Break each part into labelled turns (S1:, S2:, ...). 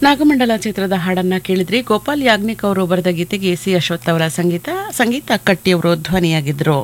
S1: ನಾಗಮಂಡಲ ಚಿತ್ರದ ಹಾಡನ್ನ ಕೇಳಿದ್ರಿ ಗೋಪಾಲ್ ಯಾಜ್ಞಿಕ್ ಅವರು ಬರೆದ ಗೀತೆಗೆ ಸಿ ಅಶ್ವಥ್ ಅವರ ಸಂಗೀತ ಸಂಗೀತ ಕಟ್ಟಿಯವರು ಧ್ವನಿಯಾಗಿದ್ರು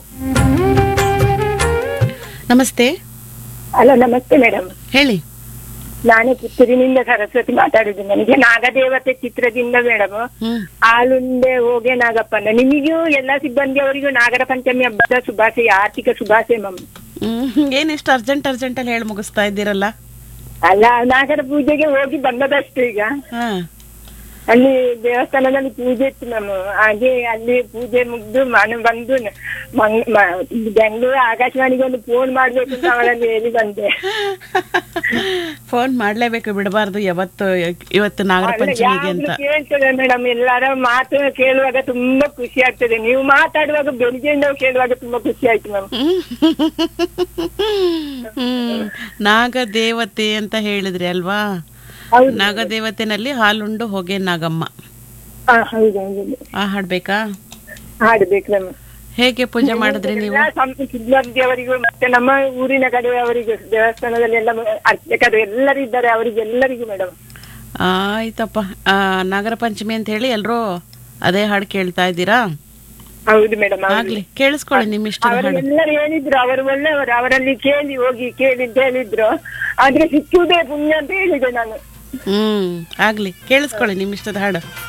S1: ನಮಸ್ತೆ
S2: ಹಲೋ ನಮಸ್ತೆ ಮೇಡಮ್
S1: ಹೇಳಿ
S2: ನಾನು ಪುತ್ತೂರಿನಿಂದ ಸರಸ್ವತಿ ಮಾತಾಡುದು ನನಗೆ ನಾಗದೇವತೆ ಚಿತ್ರದಿಂದ ಮೇಡಮ್
S1: ಹ್ಮ್
S2: ಆಲುಂಡೆ ಹೋಗೆ ನಾಗಪ್ಪನ ನಿಮಗೂ ಎಲ್ಲಾ ಸಿಬ್ಬಂದಿಯವರಿಗೂ ನಾಗರ ಪಂಚಮಿ ಹಬ್ಬದ ಶುಭಾಶಯ ಆರ್ಥಿಕ ಶುಭಾಶಯ ಮಮ್
S1: ಹ್ಮ್ ಏನ್ ಇಷ್ಟು ಅರ್ಜೆಂಟ್ ಅರ್ಜೆಂಟ್ ಅಲ್ಲಿ ಹೇಳಿ ಮುಗಿಸ್ತಾ ಇದ್ದೀರಲ್ಲ
S2: ಅಲ್ಲ ನಾಗರ ಪೂಜೆಗೆ ಹೋಗಿ ಬಂದದಷ್ಟು ಈಗ
S1: ಹಾ
S2: ಅಲ್ಲಿ ದೇವಸ್ಥಾನದಲ್ಲಿ ಪೂಜೆ ಇತ್ತು ಮ್ಯಾಮ್ ಹಾಗೆ ಅಲ್ಲಿ ಪೂಜೆ ಮುಗ್ದು ಮನೆ ಬಂದು ನ- ಮಂಗ್- ಮ- ಬೆಂಗಳೂರು ಆಕಾಶವಾಣಿಗೆ ಒಂದು ಫೋನ್ ಮಾಡ್ಬೇಕು ಅಂತ ಅವಳಲ್ಲಿ ಹೇಳಿ ಬಂದೆ
S1: ಫೋನ್ ಮಾಡ್ಲೇಬೇಕು ಬಿಡಬಾರ್ದು ಯಾವತ್ತು ಇವತ್ತು ನಾಗರ ಪಂಚಮಿಗೆ ಅಂತ
S2: ಯಾವಾಗ್ಲೂ ಕೇಳ್ತದೆ ಮೇಡಮ್ ಎಲ್ಲರ ಮಾತು ಕೇಳುವಾಗ ತುಂಬಾ ಖುಷಿ ಆಗ್ತದೆ ನೀವು ಮಾತಾಡುವಾಗ ಬೆಳಿಗ್ಗೆಯಿಂದ ಕೇಳುವಾಗ ತುಂಬಾ ಖುಷಿ ಆಯ್ತು ಮ್ಯಾಮ್
S1: ಹ್ಮ್ ನಾಗ ದೇವತೆ ಅಂತ ಹೇಳಿದ್ರಿ ಅಲ್ವಾ
S2: ಹೌದು
S1: ನಾಗದೇವತೆನಲ್ಲಿ ಹಾಲುಂಡು ಹೊಗೆ ನಾಗಮ್ಮ
S2: ಹಾ ಹೌದು ಹೌದು
S1: ಆ ಹಾಡ್ಬೇಕಾ
S2: ಹಾಡ್ಬೇಕು ಮ್ಯಾಮ್
S1: ಹೇಗೆ ಪೂಜೆ ಮಾಡಿದ್ರಿ ನೀವು
S2: ಸಿಬ್ಬಂದಿಯವರಿಗೂ ಮತ್ತೆ ನಮ್ಮ ಊರಿನ ಕಡೆಯವರಿಗೂ ದೇವಸ್ಥಾನದಲ್ಲಿ ಎಲ್ಲ ಅರ್ಚಕರು ಎಲ್ಲರೂ ಇದ್ದಾರೆ ಅವರಿಗೆಲ್ಲರಿಗೂ ಮೇಡಮ್
S1: ಆಯ್ತಪ್ಪ ಆ, ನಾಗರ ಪಂಚಮಿ ಅಂತ ಹೇಳಿ ಎಲ್ರೂ ಅದೇ ಹಾಡು ಕೇಳ್ತಾ ಇದ್ದೀರಾ
S2: ಹೌದು ಮೇಡಮ್
S1: ಆಗ್ಲಿ ಕೇಳಿಸ್ಕೊಳ್ಳಿ ನಿಮ್ ಇಷ್ಟದ
S2: ಅವರು
S1: ಹಾಡು
S2: ಎಲ್ಲರೂ ಹೇಳಿದ್ರು ಅವರು ಒಳ್ಳೆಯವರು ಅವರಲ್ಲಿ ಕೇಳಿ ಹೋಗಿ ಕೇಳಿ ಅಂತ ಹೇಳಿದ್ರು ಆದ್ರೆ ಸಿಕ್ಕುವುದೇ ಪುಣ್ಯ ಅಂತ ಹೇಳಿದೆ ನಾನು
S1: ಹ್ಮ್ ಆಗ್ಲಿ ಕೇಳಿಸ್ಕೊಳ್ಳಿ ನಿಮ್ ಇಷ್ಟದ ಹಾಡು